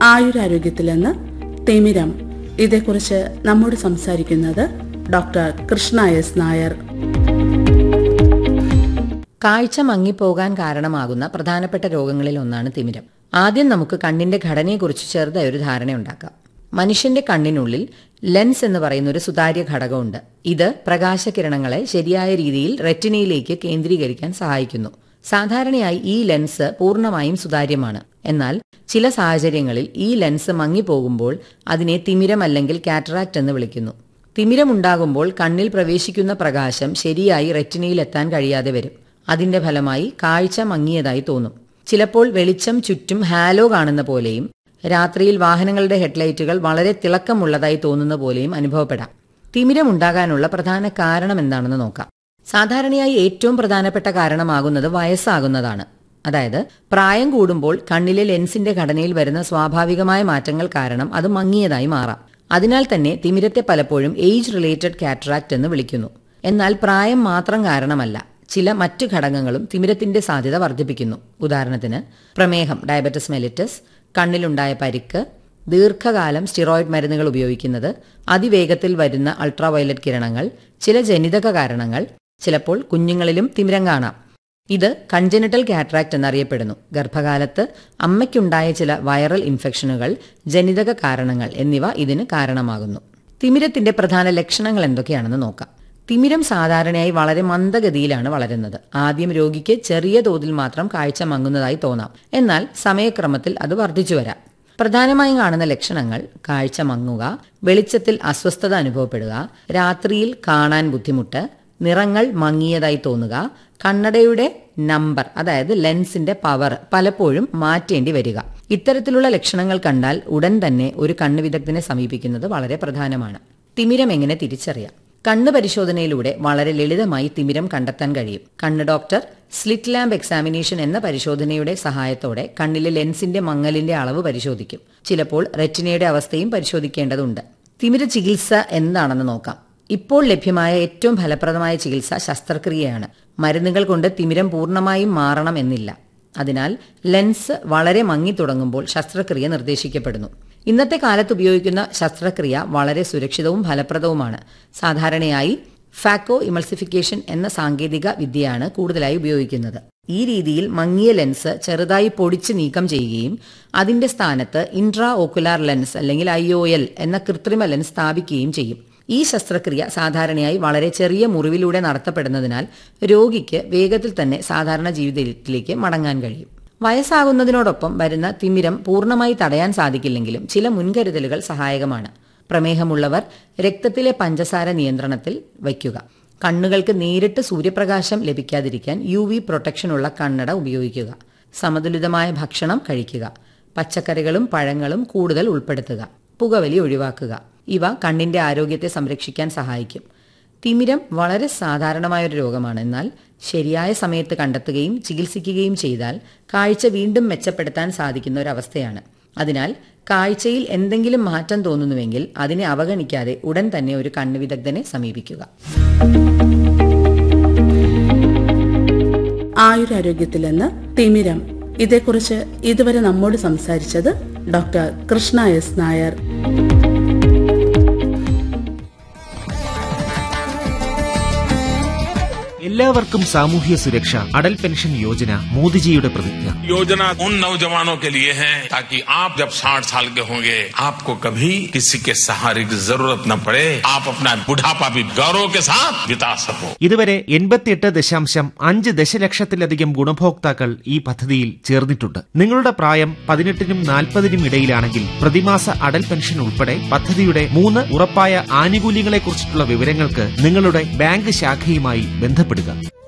ആയുരാരോഗ്യത്തിൽ നിന്ന് തിമിരം ഇതേക്കുറിച്ച് നമ്മോട് സംസാരിക്കുന്നത് ഡോക്ടർ കൃഷ്ണ എസ് നായർ കാഴ്ച മങ്ങിപ്പോകാൻ കാരണമാകുന്ന പ്രധാനപ്പെട്ട രോഗങ്ങളിൽ ഒന്നാണ് തിമിരം ആദ്യം നമുക്ക് കണ്ണിന്റെ ഘടനയെക്കുറിച്ച് ചെറുതായ ഒരു ധാരണയുണ്ടാക്കാം മനുഷ്യന്റെ കണ്ണിനുള്ളിൽ ലെൻസ് എന്ന് പറയുന്ന ഒരു സുതാര്യ ഘടകമുണ്ട് ഇത് പ്രകാശകിരണങ്ങളെ ശരിയായ രീതിയിൽ റെറ്റിനയിലേക്ക് കേന്ദ്രീകരിക്കാൻ സഹായിക്കുന്നു സാധാരണയായി ഈ ലെൻസ് പൂർണ്ണമായും സുതാര്യമാണ് എന്നാൽ ചില സാഹചര്യങ്ങളിൽ ഈ ലെൻസ് മങ്ങിപ്പോകുമ്പോൾ അതിനെ തിമിരം അല്ലെങ്കിൽ കാറ്ററാക്ട് എന്ന് വിളിക്കുന്നു തിമിരമുണ്ടാകുമ്പോൾ കണ്ണിൽ പ്രവേശിക്കുന്ന പ്രകാശം ശരിയായി റെറ്റിനയിൽ എത്താൻ കഴിയാതെ വരും അതിന്റെ ഫലമായി കാഴ്ച മങ്ങിയതായി തോന്നും ചിലപ്പോൾ വെളിച്ചം ചുറ്റും ഹാലോ കാണുന്ന പോലെയും രാത്രിയിൽ വാഹനങ്ങളുടെ ഹെഡ്ലൈറ്റുകൾ വളരെ തിളക്കമുള്ളതായി തോന്നുന്ന പോലെയും അനുഭവപ്പെടാം തിമിരമുണ്ടാകാനുള്ള പ്രധാന കാരണം എന്താണെന്ന് നോക്കാം സാധാരണയായി ഏറ്റവും പ്രധാനപ്പെട്ട കാരണമാകുന്നത് വയസ്സാകുന്നതാണ് അതായത് പ്രായം കൂടുമ്പോൾ കണ്ണിലെ ലെൻസിന്റെ ഘടനയിൽ വരുന്ന സ്വാഭാവികമായ മാറ്റങ്ങൾ കാരണം അത് മങ്ങിയതായി മാറാം അതിനാൽ തന്നെ തിമിരത്തെ പലപ്പോഴും ഏജ് റിലേറ്റഡ് കാറ്ററാക്ട് എന്ന് വിളിക്കുന്നു എന്നാൽ പ്രായം മാത്രം കാരണമല്ല ചില മറ്റു ഘടകങ്ങളും തിമിരത്തിന്റെ സാധ്യത വർദ്ധിപ്പിക്കുന്നു ഉദാഹരണത്തിന് പ്രമേഹം ഡയബറ്റിസ് മെലിറ്റസ് കണ്ണിലുണ്ടായ പരിക്ക് ദീർഘകാലം സ്റ്റിറോയിഡ് മരുന്നുകൾ ഉപയോഗിക്കുന്നത് അതിവേഗത്തിൽ വരുന്ന അൾട്രാവയലറ്റ് കിരണങ്ങൾ ചില ജനിതക കാരണങ്ങൾ ചിലപ്പോൾ കുഞ്ഞുങ്ങളിലും തിമിരം കാണാം ഇത് കൺജനിറ്റൽ കാറ്ററാക്ട് എന്നറിയപ്പെടുന്നു ഗർഭകാലത്ത് അമ്മയ്ക്കുണ്ടായ ചില വൈറൽ ഇൻഫെക്ഷനുകൾ ജനിതക കാരണങ്ങൾ എന്നിവ ഇതിന് കാരണമാകുന്നു തിമിരത്തിന്റെ പ്രധാന ലക്ഷണങ്ങൾ എന്തൊക്കെയാണെന്ന് നോക്കാം തിമിരം സാധാരണയായി വളരെ മന്ദഗതിയിലാണ് വളരുന്നത് ആദ്യം രോഗിക്ക് ചെറിയ തോതിൽ മാത്രം കാഴ്ച മങ്ങുന്നതായി തോന്നാം എന്നാൽ സമയക്രമത്തിൽ അത് വർദ്ധിച്ചു വരാം പ്രധാനമായും കാണുന്ന ലക്ഷണങ്ങൾ കാഴ്ച മങ്ങുക വെളിച്ചത്തിൽ അസ്വസ്ഥത അനുഭവപ്പെടുക രാത്രിയിൽ കാണാൻ ബുദ്ധിമുട്ട് നിറങ്ങൾ മങ്ങിയതായി തോന്നുക കണ്ണടയുടെ നമ്പർ അതായത് ലെൻസിന്റെ പവർ പലപ്പോഴും മാറ്റേണ്ടി വരിക ഇത്തരത്തിലുള്ള ലക്ഷണങ്ങൾ കണ്ടാൽ ഉടൻ തന്നെ ഒരു കണ്ണ് വിദഗ്ധനെ സമീപിക്കുന്നത് വളരെ പ്രധാനമാണ് തിമിരം എങ്ങനെ തിരിച്ചറിയാം കണ്ണ് പരിശോധനയിലൂടെ വളരെ ലളിതമായി തിമിരം കണ്ടെത്താൻ കഴിയും കണ്ണ് ഡോക്ടർ സ്ലിറ്റ് ലാമ്പ് എക്സാമിനേഷൻ എന്ന പരിശോധനയുടെ സഹായത്തോടെ കണ്ണിലെ ലെൻസിന്റെ മങ്ങലിന്റെ അളവ് പരിശോധിക്കും ചിലപ്പോൾ റെറ്റിനയുടെ അവസ്ഥയും പരിശോധിക്കേണ്ടതുണ്ട് തിമിര ചികിത്സ എന്താണെന്ന് നോക്കാം ഇപ്പോൾ ലഭ്യമായ ഏറ്റവും ഫലപ്രദമായ ചികിത്സ ശസ്ത്രക്രിയയാണ് മരുന്നുകൾ കൊണ്ട് തിമിരം പൂർണ്ണമായും മാറണം എന്നില്ല അതിനാൽ ലെൻസ് വളരെ മങ്ങി തുടങ്ങുമ്പോൾ ശസ്ത്രക്രിയ നിർദ്ദേശിക്കപ്പെടുന്നു ഇന്നത്തെ കാലത്ത് ഉപയോഗിക്കുന്ന ശസ്ത്രക്രിയ വളരെ സുരക്ഷിതവും ഫലപ്രദവുമാണ് സാധാരണയായി ഫാക്കോ ഇമൾസിഫിക്കേഷൻ എന്ന സാങ്കേതിക വിദ്യയാണ് കൂടുതലായി ഉപയോഗിക്കുന്നത് ഈ രീതിയിൽ മങ്ങിയ ലെൻസ് ചെറുതായി പൊടിച്ച് നീക്കം ചെയ്യുകയും അതിന്റെ സ്ഥാനത്ത് ഇൻട്രാ ഓക്കുലാർ ലെൻസ് അല്ലെങ്കിൽ ഐ എന്ന കൃത്രിമ ലെൻസ് സ്ഥാപിക്കുകയും ചെയ്യും ഈ ശസ്ത്രക്രിയ സാധാരണയായി വളരെ ചെറിയ മുറിവിലൂടെ നടത്തപ്പെടുന്നതിനാൽ രോഗിക്ക് വേഗത്തിൽ തന്നെ സാധാരണ ജീവിതത്തിലേക്ക് മടങ്ങാൻ കഴിയും വയസ്സാകുന്നതിനോടൊപ്പം വരുന്ന തിമിരം പൂർണ്ണമായി തടയാൻ സാധിക്കില്ലെങ്കിലും ചില മുൻകരുതലുകൾ സഹായകമാണ് പ്രമേഹമുള്ളവർ രക്തത്തിലെ പഞ്ചസാര നിയന്ത്രണത്തിൽ വയ്ക്കുക കണ്ണുകൾക്ക് നേരിട്ട് സൂര്യപ്രകാശം ലഭിക്കാതിരിക്കാൻ യു വി പ്രൊട്ടക്ഷനുള്ള കണ്ണട ഉപയോഗിക്കുക സമതുലിതമായ ഭക്ഷണം കഴിക്കുക പച്ചക്കറികളും പഴങ്ങളും കൂടുതൽ ഉൾപ്പെടുത്തുക പുകവലി ഒഴിവാക്കുക ഇവ കണ്ണിന്റെ ആരോഗ്യത്തെ സംരക്ഷിക്കാൻ സഹായിക്കും തിമിരം വളരെ സാധാരണമായ ഒരു രോഗമാണ് എന്നാൽ ശരിയായ സമയത്ത് കണ്ടെത്തുകയും ചികിത്സിക്കുകയും ചെയ്താൽ കാഴ്ച വീണ്ടും മെച്ചപ്പെടുത്താൻ സാധിക്കുന്ന ഒരു അവസ്ഥയാണ് അതിനാൽ കാഴ്ചയിൽ എന്തെങ്കിലും മാറ്റം തോന്നുന്നുവെങ്കിൽ അതിനെ അവഗണിക്കാതെ ഉടൻ തന്നെ ഒരു കണ്ണ് വിദഗ്ധനെ സമീപിക്കുക ആയുരാരോഗ്യത്തിൽ നിന്ന് തിമിരം ഇതേക്കുറിച്ച് ഇതുവരെ നമ്മോട് സംസാരിച്ചത് ഡോക്ടർ കൃഷ്ണ എസ് നായർ എല്ലാവർക്കും സാമൂഹ്യ സുരക്ഷ അടൽ പെൻഷൻ യോജന മോദിജിയുടെ പ്രതിജ്ഞ योजना उन नौजवानों के लिए है ताकि आप जब 60 साल के होंगे आपको कभी किसी के सहारे की जरूरत न पड़े आप अपना बुढ़ापा भी गौरव के साथ बिता सको ഇതുവരെ എൺപത്തിയെട്ട് ദശാംശം അഞ്ച് ദശലക്ഷത്തിലധികം ഗുണഭോക്താക്കൾ ഈ പദ്ധതിയിൽ ചേർന്നിട്ടുണ്ട് നിങ്ങളുടെ പ്രായം പതിനെട്ടിനും നാൽപ്പതിനും ഇടയിലാണെങ്കിൽ പ്രതിമാസ അടൽ പെൻഷൻ ഉൾപ്പെടെ പദ്ധതിയുടെ മൂന്ന് ഉറപ്പായ ആനുകൂല്യങ്ങളെക്കുറിച്ചിട്ടുള്ള വിവരങ്ങൾക്ക് നിങ്ങളുടെ ബാങ്ക് ശാഖയുമായി ബന്ധപ്പെടുക